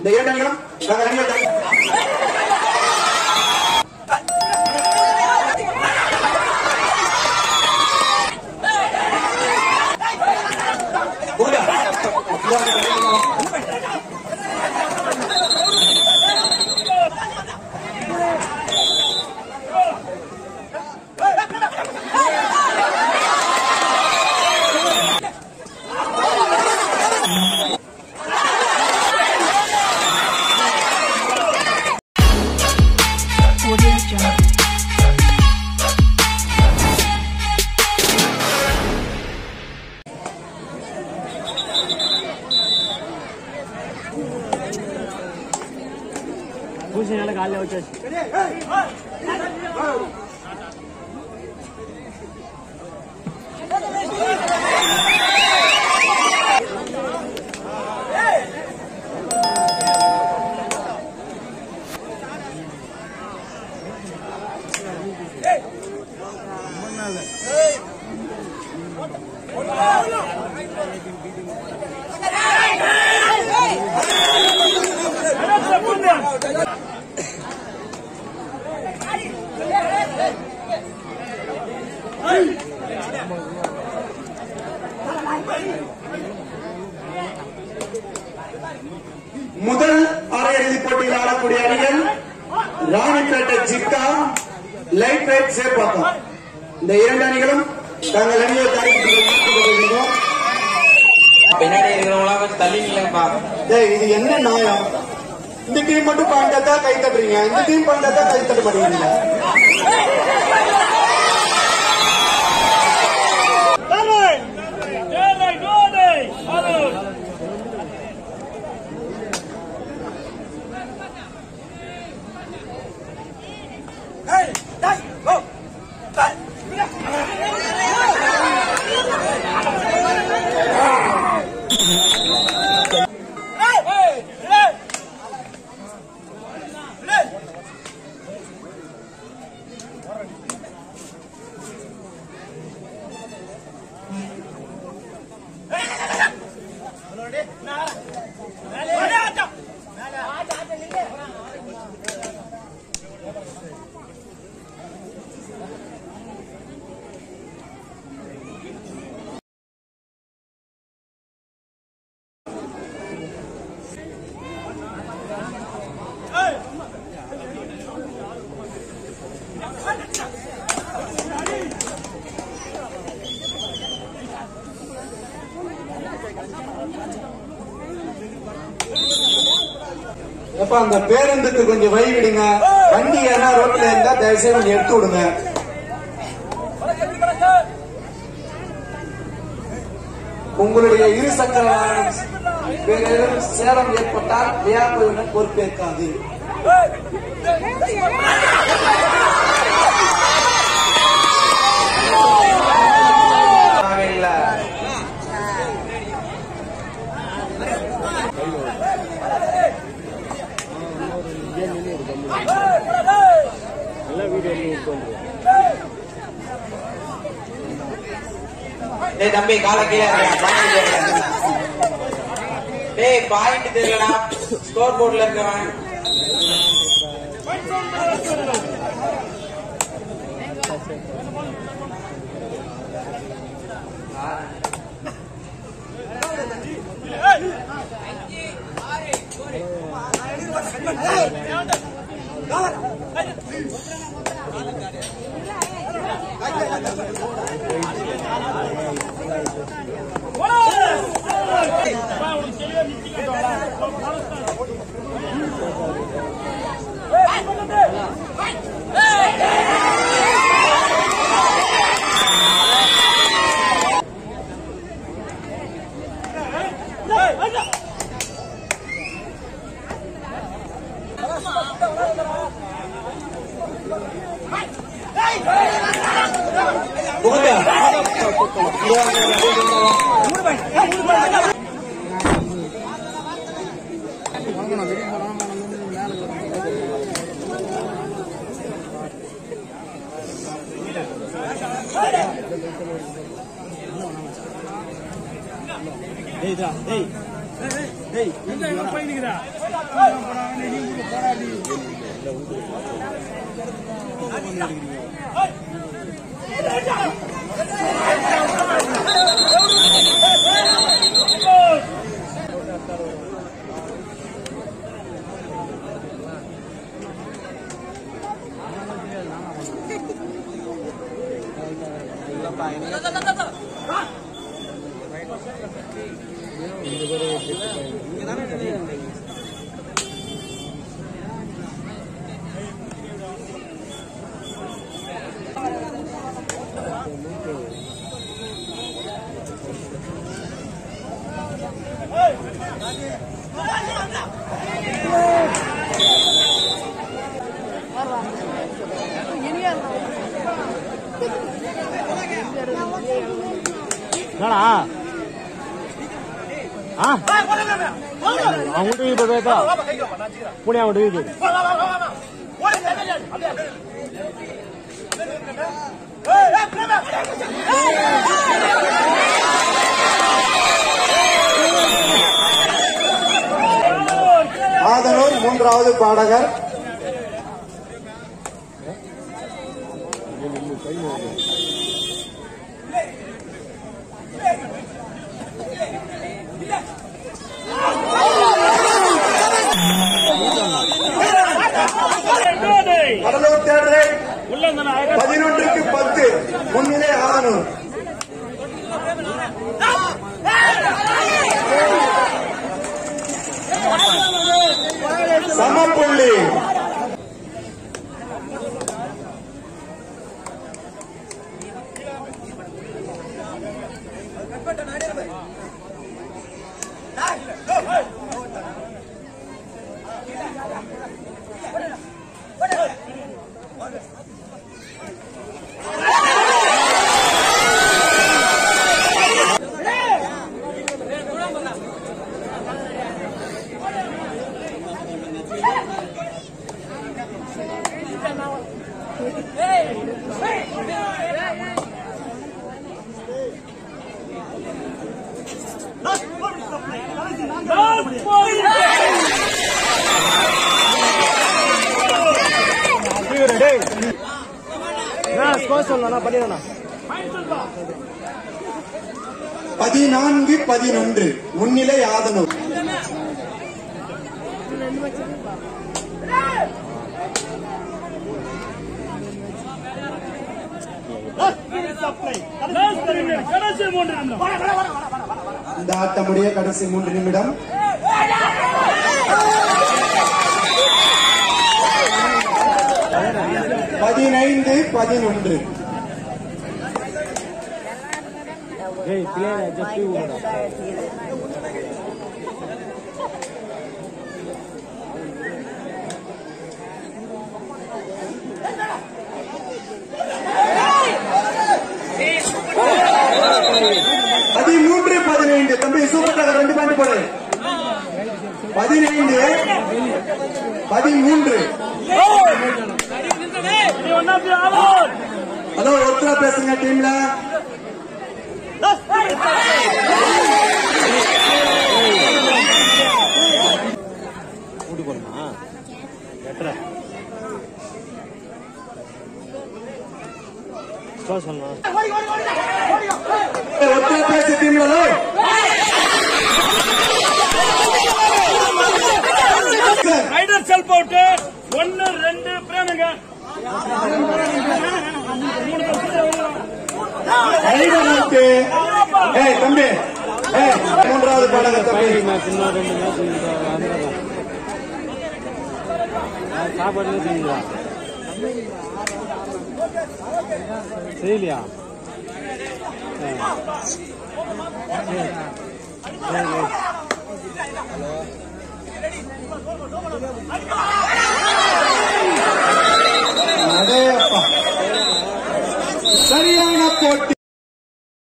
இந்த இரண்டு அணிகளும் தங்கள் அணியை தயார் Audio Jungle. பூசணியால காலையில் வச்சாச்சு முதல் அரையிறுதிப் போட்டியில் ஆடக்கூடிய அணிகள் ராணிப்பேட்டை ஜிட்டா லைட் வெயிட் சேர்ப்பாக்கம் இந்த இரண்டு அணிகளும் தங்கள் அணியை தயாரித்து பின்னாடி இருக்கிறவங்களாம் கொஞ்சம் தள்ளி நில்லுங்கப்பா டேய் இது என்ன நியாயம் இந்த டீம் மட்டும் பண்றதா கை தட்டுறீங்க இந்த டீம் பண்றதா கை தட்ட மாட்டேங்கிறீங்க எப்ப அந்த பேருந்துக்கு கொஞ்சம் வழி விடுங்க வண்டி ஏன்னா ரோட்ல இருந்தா தயவுசெய்து கொஞ்சம் எடுத்து விடுங்க உங்களுடைய இரு சக்கர வாகனம் வேறு ஏதேனும் சேதம் ஏற்பட்டால் வியாபாரம் பொறுப்பேற்காது இல்ல நல்லா வீடியோ எடுத்து விட்டு வந்துருவோம் டேய் தம்பி கால கீழே இறங்குடா, பாயிண்ட் தெரியல. டேய் பாயிண்ட் தெரியலடா ஸ்கோர் போர்ட்ல இருக்கவன் டேய் இதா டேய் என்னடா ஆ அவங்க வீட்டு போயிட்டா புனே அவங்க வீட்டு ஆதனூர் மூன்றாவது பாடகர் கடலூர் தேர்தல் உள்ள இருந்தா அழகா பதினொன்றுக்கு பத்து முன்னிலை ஆதனூர் சமப்புள்ளி சீக்கிரம் டேய் நான் ஸ்கோர் சொல்லலாம் நான் பண்ணிடுறேன் பதினான்கு பதினொன்று முன்னிலை ஆதனூர் கடைசி மூன்று நிமிடம் இந்த ஆட்டமுடைய கடைசி மூன்று நிமிடம் பதினைந்து பதினொன்று டேய் பிளேயர் ஜஸ்ட் விடுடா பதிமூன்று பதினைந்து தம்பி சூப்பர் டகர் ரெண்டு பாயிண்ட் போடு பதினைந்து பதிமூன்று ஹலோ ஒருத்தரா பேசுங்க டீம்ல கூட்டு போடுமா எட்டரை ஸ்கோர் சொல்லலாம் ஒருத்தரா பேசு டீம்ல ஹலோ ரைடர் செல் போட்டு ஒன்னு ரெண்டு பிரேமுங்க ரைடர் அவுட் ஏய் தம்பி ஏய் மூன்றாவது பாடகர் தம்பி மேட்ச் இன்னும் ரெண்டு மேட்ச் வந்துடலாம் சாப்பாடு செய்யுங்களா செய்யலையா சரி. சரி சரி அடேப்பா. சரியான போட்டி